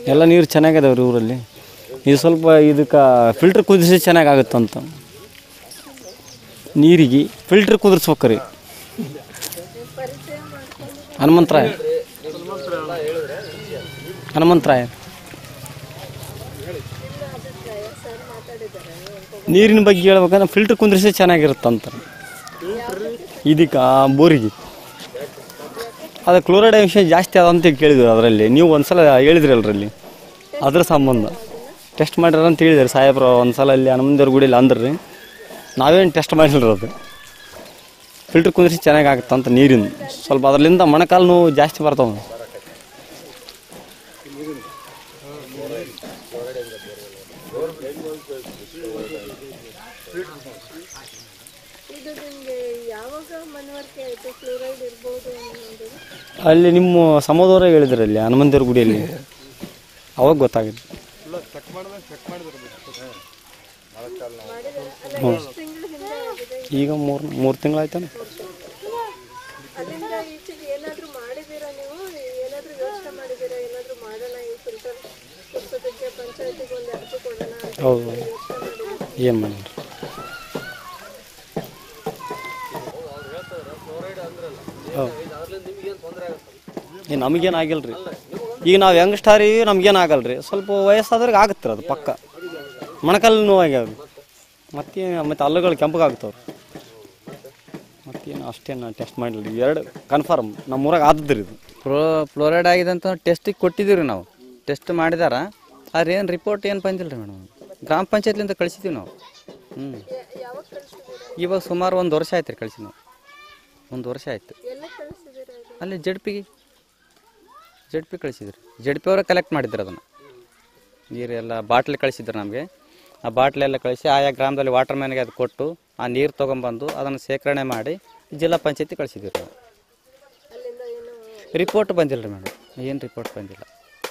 ಎಲ್ಲ ನೀರು ಚೆನ್ನಾಗಿದಾವೆ ರೀ ಊರಲ್ಲಿ ಇದು ಸ್ವಲ್ಪ ಇದಕ್ಕೆ ಫಿಲ್ಟ್ರ್ ಕುದಿಸಿ ಚೆನ್ನಾಗಾಗುತ್ತಂತ ನೀರಿಗೆ ಫಿಲ್ಟ್ರ್ ಕುದಿರ್ಸ್ಬೇಕು ರೀ ಹನುಮಂತರಾಯ ಹನುಮಂತರಾಯ ನೀರಿನ ಬಗ್ಗೆ ಹೇಳ್ಬೇಕಂದ್ರೆ ಫಿಲ್ಟ್ರ್ ಕುಂದ್ರಿಸಿ ಚೆನ್ನಾಗಿರುತ್ತಂತ ಇದಕ್ಕೆ ಬೋರಿಗೆ ಅದು ಕ್ಲೋರೈಡ್ ಅಂಶ ಜಾಸ್ತಿ ಅದ ಅಂತ ಕೇಳಿದ್ರು ಅದರಲ್ಲಿ ನೀವು ಒಂದ್ಸಲ ಹೇಳಿದ್ರಿ ಅಲ್ರಲ್ಲಿ ಅದ್ರ ಸಂಬಂಧ ಟೆಸ್ಟ್ ಮಾಡ್ಯಾರ ಅಂತ ಹೇಳಿದಾರೆ ಸಾಹೇಬ್ರು ಒಂದ್ಸಲ ಅಲ್ಲಿ ಹನುಮಂದೇವ್ರ ಗುಡಿಲಿ ಅಂದ್ರಿ ನಾವೇನು ಟೆಸ್ಟ್ ಮಾಡಿಲ್ರಿ ಅದು ಫಿಲ್ಟ್ರ್ ಕುಂದ್ರಿಸಿ ಚೆನ್ನಾಗಿ ಆಗುತ್ತಂತ ನೀರಿನ ಸ್ವಲ್ಪ ಅದರಿಂದ ಮೊಣಕಾಲು ನೋವು ಜಾಸ್ತಿ ಬರ್ತಾವೆ ಇದು ನಿಮಗೆ ಯಾವಾಗ ಮನವರಿಕೆ ಆಯಿತು ಫ್ಲೋರೈಡ್ ಇರ್ಬೋದು ಅನ್ನೋದು ಅಲ್ಲಿ ನಿಮ್ಮ ಸಮೋದವರ ಹೇಳಿದ್ರಿ ಅಲ್ಲಿ ಹನುಮಂದೇವ್ರ ಗುಡಿಯಲ್ಲಿ ಅವಾಗ ಗೊತ್ತಾಗಿದೆ ಅಲ್ಲ ಎಷ್ಟು ತಿಂಗಳ ಹಿಂದೆ ಆಗಿದೆ ಈಗ ಮೂರು ಮೂರು ತಿಂಗಳಾಯ್ತಾನೆ ಅಲ್ಲಿಂದ ಈಚೆಗೆ ಏನಾದರೂ ಮಾಡಿದ್ದೀರಾ ನೀವು ಏನಾದರೂ ಯೋಚನೆ ಮಾಡಿದ್ದೀರಾ ಏನಾದರೂ ಮಾಡೋಣ ಈ ಫಿಲ್ಟರ್ ಕುಡಿಸೋದಕ್ಕೆ ಪಂಚಾಯತಿಗೆ ಒಂದು ಅರ್ಜಿ ಕೊಡೋಣ ಅಂತ ಹೌದು ಯೋಚನೆ ಮಾಡಿದ್ದೀರಾ ಏನು ಮಾಡಿರಿ ಏ ನಮಗೇನು ಆಗಿಲ್ಲ ರೀ ಈಗ ನಾವು ಯಂಗ್ಸ್ಟಾರ್ ಇವಿ ನಮ್ಗೇನು ಆಗಲ್ಲ ರೀ ಸ್ವಲ್ಪ ವಯಸ್ಸಾದ್ರಿಗೆ ಆಗುತ್ತೆ ರೀ ಅದು ಪಕ್ಕ ಮೊಣಕಾಲು ನೋವಾಗ್ಯಾವ ರೀ ಮತ್ತೇನು ಮತ್ತೆ ಹಲ್ಲುಗಳು ಕೆಂಪಗಾಗ್ತಾವ್ರಿ ಮತ್ತೇನು ಅಷ್ಟೇನು ಟೆಸ್ಟ್ ಮಾಡಿಲ್ಲ ರೀ ಎರಡು ಕನ್ಫರ್ಮ್ ನಮ್ಮ ಊರಾಗ ಆದದ್ರಿ ಇದು ಫ್ಲೋ ಫ್ಲೋರೈಡ್ ಆಗಿದೆ ಅಂತ ಟೆಸ್ಟಿಗೆ ಕೊಟ್ಟಿದ್ದೀವಿ ರೀ ನಾವು ಟೆಸ್ಟ್ ಮಾಡಿದಾರ ಆದ್ರೆ ಏನು ರಿಪೋರ್ಟ್ ಏನು ಬಂದಿಲ್ಲ ರೀ ಮೇಡಮ್ ಗ್ರಾಮ ಪಂಚಾಯತ್ಲಿಂದ ಕಳಿಸಿದ್ದೀವಿ ನಾವು ಹ್ಞೂ ಯಾವಾಗ ಕಳಿಸಿದ್ದೀರಾ ಇವಾಗ ಸುಮಾರು ಒಂದು ವರ್ಷ ಆಯ್ತು ರೀ ಕಳಿಸಿ ನಾವು ಒಂದು ವರ್ಷ ಆಯ್ತು ಎಲ್ಲ ಕಳಿಸಿದ್ದೀರಾ ಇದು ಅಲ್ಲಿ ಜಡ್ ಪಿಗೆ ಜಡ್ ಪಿ ಕಳಿಸಿದ್ರು ಜಡ್ ಪಿ ಅವರೇ ಕಲೆಕ್ಟ್ ಮಾಡಿದ್ರು ಅದನ್ನು ನೀರು ಎಲ್ಲ ಬಾಟ್ಲಿ ಕಳಿಸಿದ್ರು ನಮಗೆ ಆ ಬಾಟ್ಲಿ ಎಲ್ಲ ಕಳಿಸಿ ಆಯಾ ಗ್ರಾಮದಲ್ಲಿ ವಾಟರ್ ಮ್ಯಾನ್ಗೆ ಅದು ಕೊಟ್ಟು ಆ ನೀರು ತೊಗೊಂಬಂದು ಅದನ್ನು ಶೇಖರಣೆ ಮಾಡಿ ಜಿಲ್ಲಾ ಪಂಚಾಯತಿ ಕಳಿಸಿದ್ವಿ ನಾವು ಅಲ್ಲಿಂದ ಏನು ರಿಪೋರ್ಟ್ ಬಂದಿಲ್ಲ ರೀ ಮೇಡಮ್ ಏನು ರಿಪೋರ್ಟ್ ಬಂದಿಲ್ಲ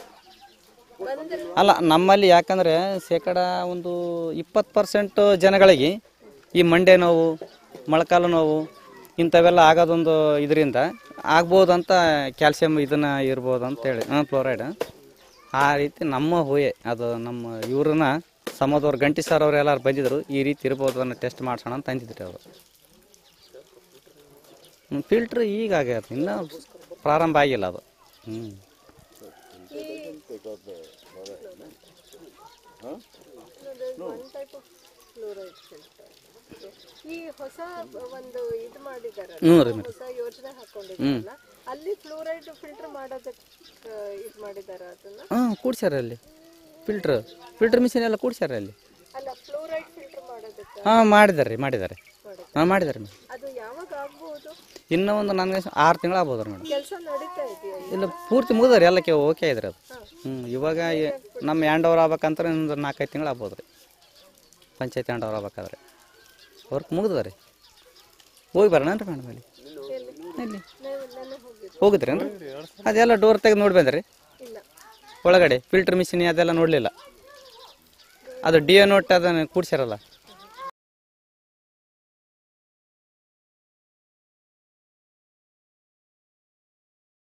ಅಲ್ಲ ನಮ್ಮಲ್ಲಿ ಯಾಕಂದರೆ ಶೇಕಡ ಒಂದು ಇಪ್ಪತ್ತು ಪರ್ಸೆಂಟ್ ಜನಗಳಿಗೆ ಈ ಮಂಡೆ ನೋವು ಮೊಳಕಾಲು ನೋವು ಇಂಥವೆಲ್ಲ ಆಗೋದೊಂದು ಇದರಿಂದ ಆಗ್ಬೋದಂತ ಕ್ಯಾಲ್ಸಿಯಂ ಇದನ್ನ ಇರ್ಬೋದು ಅಂತ ಹೇಳಿ ಹಾಂ ಫ್ಲೋರೈಡ್ ಆ ರೀತಿ ನಮ್ಮ ಹೂಯೆ ಅದು ನಮ್ಮ ಇವ್ರನ್ನ ಸಮದವ್ರು ಗಂಟಿ ಸರ್ ಅವ್ರು ಎಲ್ಲರೂ ಬಂದಿದ್ರು ಈ ರೀತಿ ಇರ್ಬೋದು ಅನ್ನೋ ಟೆಸ್ಟ್ ಮಾಡ್ಸೋಣ ಅಂತ ಅಂದಿದ್ರಿ ಅವರು ಫಿಲ್ಟ್ರ್ ಈಗ ಆಗ್ಯದ ಇನ್ನೂ ಪ್ರಾರಂಭ ಆಗಿಲ್ಲ ಅದು ಹ್ಞೂ one type of fluoride filter ಈ ಹೊಸ ಒಂದು ಇದು ಮಾಡಿದಾರಲ್ಲ ಹ್ಞೂ ರೀ ಮೇಡಮ್ ಹೊಸ ಯೋಜನೆ ಹಾಕೊಂಡಿದ್ದಾರಲ್ಲ ಅಲ್ಲಿ ಫ್ಲೋರೈಡ್ ಫಿಲ್ಟರ್ ಮಾಡೋದಕ್ಕೆ ಇದು ಮಾಡಿದಾರ ಅದನ್ನ ಹಾಂ ಕೂಡ್ಸ್ಯಾರ ಅಲ್ಲಿ ಫಿಲ್ಟ್ರ್ ಫಿಲ್ಟರ್ ಮಿಷಿನ್ ಎಲ್ಲ ಕೂಡ್ಸ್ಯಾರ ಅಲ್ಲಿ ಅಲ್ಲ ಫ್ಲೋರೈಡ್ ಫಿಲ್ಟರ್ ಮಾಡೋದಕ್ಕೆ ಹಾಂ ಮಾಡಿದಾರೆ ರೀ ಮಾಡಿದ್ದಾರೆ ಹಾಂ ಮಾಡಿದ್ದಾರೆ ಮೇಡಮ್ ಅದು ಯಾವಾಗ ಆಗ್ಬಹುದು ಇನ್ನೂ ಒಂದು ನನಗೆ ಆರು ತಿಂಗಳು ಆಗ್ಬೋದು ರೀ ಮೇಡಮ್ ಕೆಲಸ ನಡೀತಾ ಇದೆಯಾ ಇಲ್ಲ ಪೂರ್ತಿ ಮುಗಿದಾರೆ ಎಲ್ಲಕ್ಕೆ ಓಕೆ ಇದ್ರಿ ಅದು ಹ್ಞೂ ಇವಾಗ ಎ- ನಮ್ಮ ಹ್ಯಾಂಡ್ ಓವರ್ ಆಗ್ಬೇಕಂದ್ರೆ ಒಂದು ನಾಲ್ಕೈದು ತಿಂಗಳು ಆಗ್ಬೋದು ರೀ ಪಂಚಾಯತ್ ಹ್ಯಾಂಡ್ ಓವರ್ ಆಗ್ಬೇಕಾದ್ರೆ ವರ್ಕ್ ಮುಗಿದ ರೀ ಹೋಗಿ ಬರೋಣ ರೀ ಮೇಡಮ್ ಅಲ್ಲಿ ಇಲ್ಲಿ ನೀವು ನೆನ್ನೆ ಹೋಗಿದ್ದು ಹೋಗಿದ್ರೇನ್ರಿ ಅದೆಲ್ಲ ಡೋರ್ ತೆಗೆದು ನೋಡಿ ಬಂದ್ರಿ ಇಲ್ಲ ಒಳಗಡೆ ಫಿಲ್ಟರ್ ಮಿಷಿನ್ ಅದೆಲ್ಲ ನೋಡಲಿಲ್ಲ ಅದು ಡಿ ಎ ನೋಟ್ ಅದನ್ನು ಕೂಡ್ಸ್ಯಾರಲ್ಲ